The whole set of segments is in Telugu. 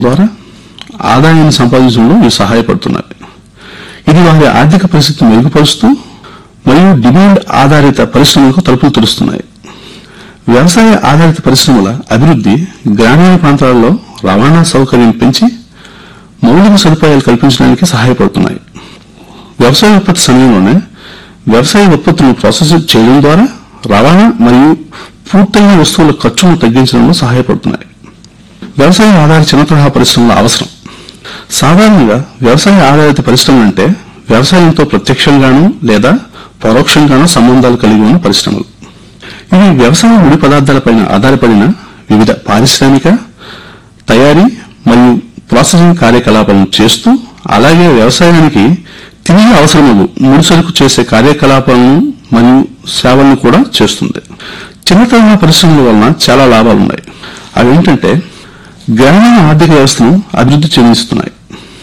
ద్వారా ఆదాయాన్ని సంపాదించడంలో ఇవి సహాయపడుతున్నాయి ఇది వారి ఆర్థిక పరిస్థితిని మెరుగుపరుస్తూ మరియు డిమాండ్ ఆధారిత పరిశ్రమలకు తలుపులు తెరుస్తున్నాయి వ్యవసాయ ఆధారిత పరిశ్రమల అభివృద్ధి గ్రామీణ ప్రాంతాలలో రవాణా సౌకర్యం పెంచి మౌలిక సదుపాయాలు కల్పించడానికి సహాయపడుతున్నాయి వ్యవసాయ ఉత్పత్తి సమయంలోనే వ్యవసాయ ఉత్పత్తులను ప్రాసెస్ చేయడం ద్వారా రవాణా మరియు పూర్తయిన వస్తువుల ఖర్చును తగ్గించడంలో సహాయపడుతున్నాయి వ్యవసాయ ఆధారిత చిన్న తరహా పరిశ్రమల అవసరం సాధారణంగా వ్యవసాయ ఆధారిత పరిశ్రమలు అంటే వ్యవసాయంతో ప్రత్యక్షంగానూ లేదా పరోక్షంగానూ సంబంధాలు కలిగి ఉన్న పరిశ్రమలు ఇవి వ్యవసాయ ముడి పదార్థాలపైన ఆధారపడిన వివిధ పారిశ్రామిక తయారీ మరియు ప్రాసెసింగ్ కార్యకలాపాలను చేస్తూ అలాగే వ్యవసాయానికి తిరిగి అవసరమగు ముడిసరుకు చేసే కార్యకలాపాలను మరియు సేవలను కూడా చేస్తుంది చిన్న తరహా పరిశ్రమల వలన చాలా లాభాలున్నాయి అవేంటంటే గ్రామీణ ఆర్థిక వ్యవస్థను అభివృద్ధి చెందిస్తున్నాయి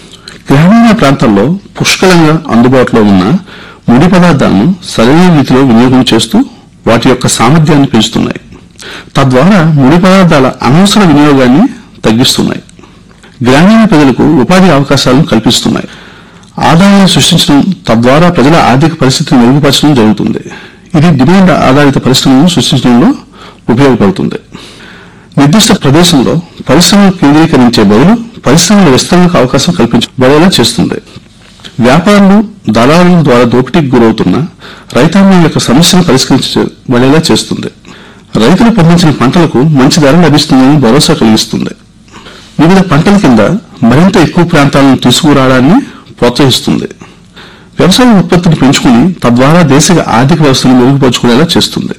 గ్రామీణ ప్రాంతాల్లో పుష్కలంగా అందుబాటులో ఉన్న ముడి పదార్థాలను సరైన రీతిలో వినియోగం చేస్తూ వాటి యొక్క సామర్థ్యాన్ని పెంచుతున్నాయి తద్వారా ముడి పదార్థాల అనవసర వినియోగాన్ని తగ్గిస్తున్నాయి గ్రామీణ ప్రజలకు ఉపాధి అవకాశాలను కల్పిస్తున్నాయి ఆదాయాన్ని సృష్టించడం తద్వారా ప్రజల ఆర్థిక పరిస్థితిని మెరుగుపరచడం జరుగుతుంది ఇది డిమాండ్ ఆధారిత పరిశ్రమలను సృష్టించడంలో ఉపయోగపడుతుంది నిర్దిష్ట ప్రదేశంలో పరిశ్రమలు కేంద్రీకరించే బదులు పరిశ్రమల విస్తరణకు అవకాశం కల్పించబడేలా చేస్తుంది వ్యాపారులు దళారుల ద్వారా దోపిడీకి గురవుతున్న రైతాంగం యొక్క సమస్యను పరిష్కరించబడేలా చేస్తుంది రైతులు పండించిన పంటలకు మంచి ధర లభిస్తుందని భరోసా కలిగిస్తుంది వివిధ పంటల కింద మరింత ఎక్కువ ప్రాంతాలను తీసుకురావడాన్ని ప్రోత్సహిస్తుంది వ్యవసాయ ఉత్పత్తిని పెంచుకుని తద్వారా దేశ ఆర్థిక వ్యవస్థను మెరుగుపరుచుకునేలా చేస్తుంది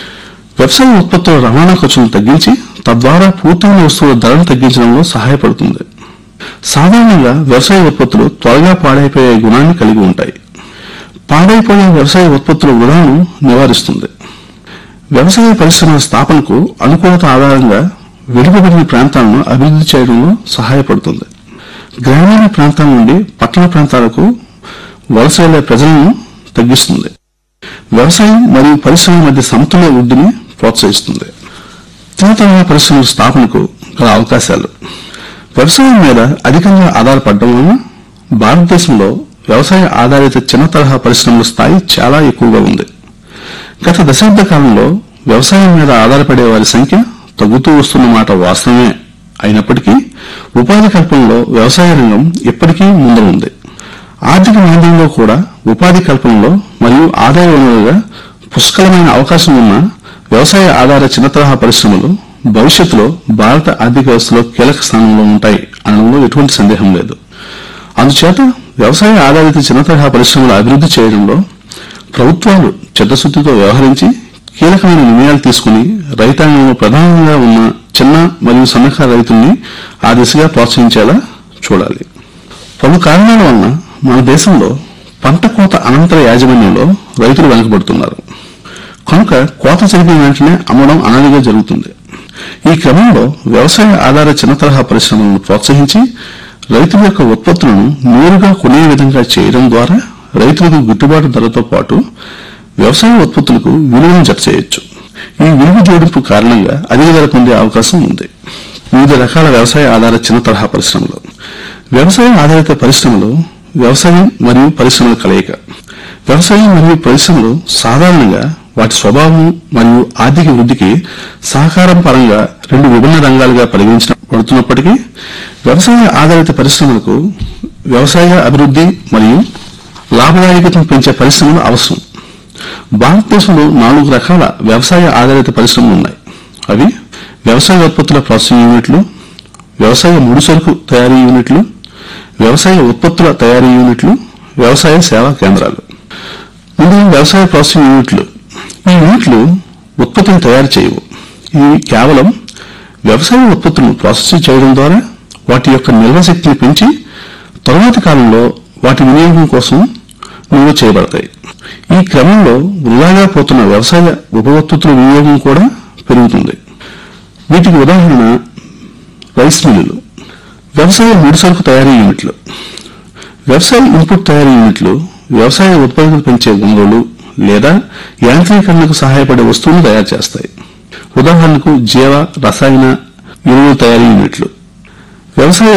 వ్యవసాయ ఉత్పత్తుల రవాణా ఖర్చులను తగ్గించి తద్వారా పూర్తయిన వస్తువుల ధరను తగ్గించడంలో సహాయపడుతుంది సాధారణంగా వ్యవసాయ ఉత్పత్తులు త్వరగా పాడైపోయే గుణాన్ని కలిగి ఉంటాయి పాడైపోయే వ్యవసాయ ఉత్పత్తుల వృధాను నివారిస్తుంది వ్యవసాయ పరిశ్రమల స్థాపనకు అనుకూలత ఆధారంగా వెనుకబడిన ప్రాంతాలను అభివృద్ధి చేయడంలో సహాయపడుతుంది గ్రామీణ ప్రాంతాల నుండి పట్టణ ప్రాంతాలకు వలస వెళ్లే ప్రజలను తగ్గిస్తుంది వ్యవసాయం మరియు పరిశ్రమల మధ్య సమతుల్య వృద్ధిని ప్రోత్సహిస్తుంది చిన్న తరహా పరిశ్రమల స్థాపనకు గల అవకాశాలు వ్యవసాయం మీద అధికంగా ఆధారపడడం వలన భారతదేశంలో వ్యవసాయ ఆధారిత చిన్న తరహా పరిశ్రమల స్థాయి చాలా ఎక్కువగా ఉంది గత దశాబ్ద కాలంలో వ్యవసాయం మీద ఆధారపడే వారి సంఖ్య తగ్గుతూ వస్తున్న మాట వాస్తవమే అయినప్పటికీ ఉపాధి కల్పనలో వ్యవసాయ రంగం ఇప్పటికీ ముందు ఉంది ఆర్థిక మాంద్యంలో కూడా ఉపాధి కల్పనలో మరియు ఆదాయ వనరుగా పుష్కలమైన అవకాశం ఉన్న వ్యవసాయ ఆధారిత చిన్న తరహా పరిశ్రమలు భవిష్యత్తులో భారత ఆర్థిక వ్యవస్థలో కీలక స్థానంలో ఉంటాయి అనడంలో ఎటువంటి సందేహం లేదు అందుచేత వ్యవసాయ ఆధారిత చిన్న తరహా పరిశ్రమల అభివృద్ధి చేయడంలో ప్రభుత్వాలు చిత్తశుద్ధితో వ్యవహరించి కీలకమైన నిర్ణయాలు తీసుకుని రైతాంగంలో ప్రధానంగా ఉన్న చిన్న మరియు సన్నకారు రైతుల్ని ఆ దిశగా ప్రోత్సహించేలా చూడాలి పలు కారణాల వలన మన దేశంలో పంట కోత అనంతర యాజమాన్యంలో రైతులు వెనకబడుతున్నారు కనుక కోత జరిగిన వెంటనే అమ్మడం అనాదిగా జరుగుతుంది ఈ క్రమంలో వ్యవసాయ ఆధార చిన్న తరహా పరిశ్రమలను ప్రోత్సహించి రైతుల యొక్క ఉత్పత్తులను నేరుగా కొనే విధంగా చేయడం ద్వారా రైతులకు గిట్టుబాటు ధరతో పాటు వ్యవసాయ ఉత్పత్తులకు విలువను జత చేయొచ్చు ఈ విలువ జోడింపు కారణంగా అధిక ధర పొందే అవకాశం ఉంది వివిధ రకాల వ్యవసాయ ఆధారిత చిన్న తరహా పరిశ్రమలు వ్యవసాయ ఆధారిత పరిశ్రమలు వ్యవసాయం మరియు పరిశ్రమల కలయిక వ్యవసాయం మరియు పరిశ్రమలు సాధారణంగా వాటి స్వభావం మరియు ఆర్థిక వృద్ధికి సహకారం పరంగా రెండు విభిన్న రంగాలుగా పరిగణించబడుతున్నప్పటికీ వ్యవసాయ ఆధారిత పరిశ్రమలకు వ్యవసాయ అభివృద్ధి మరియు లాభదాయకతను పెంచే పరిశ్రమలు అవసరం భారతదేశంలో నాలుగు రకాల వ్యవసాయ ఆధారిత పరిశ్రమలు ఉన్నాయి అవి వ్యవసాయ ఉత్పత్తుల ప్రాసెసింగ్ యూనిట్లు వ్యవసాయ ముడిసరుకు తయారీ యూనిట్లు వ్యవసాయ ఉత్పత్తుల తయారీ యూనిట్లు వ్యవసాయ సేవా కేంద్రాలు ముందు వ్యవసాయ ప్రాసెసింగ్ యూనిట్లు ఈ యూనిట్లు ఉత్పత్తిని తయారు చేయవు ఇవి కేవలం వ్యవసాయ ఉత్పత్తులను ప్రాసెస్ చేయడం ద్వారా వాటి యొక్క నిల్వ శక్తిని పెంచి తరువాతి కాలంలో వాటి వినియోగం కోసం నిల్వ చేయబడతాయి ఈ క్రమంలో వృధాగా పోతున్న వ్యవసాయ ఉప ఉత్పత్తుల వినియోగం కూడా పెరుగుతుంది వీటికి ఉదాహరణ రైస్ మిల్లులు వ్యవసాయ ముడిసరుకు తయారీ యూనిట్లు వ్యవసాయ ఇన్పుట్ తయారీ యూనిట్లు వ్యవసాయ ఉత్పాదకత పెంచే వనరులు లేదా యాంత్రీకరణకు సహాయపడే వస్తువులను తయారు చేస్తాయి ఉదాహరణకు జీవ రసాయన ఎరువుల తయారీ యూనిట్లు వ్యవసాయ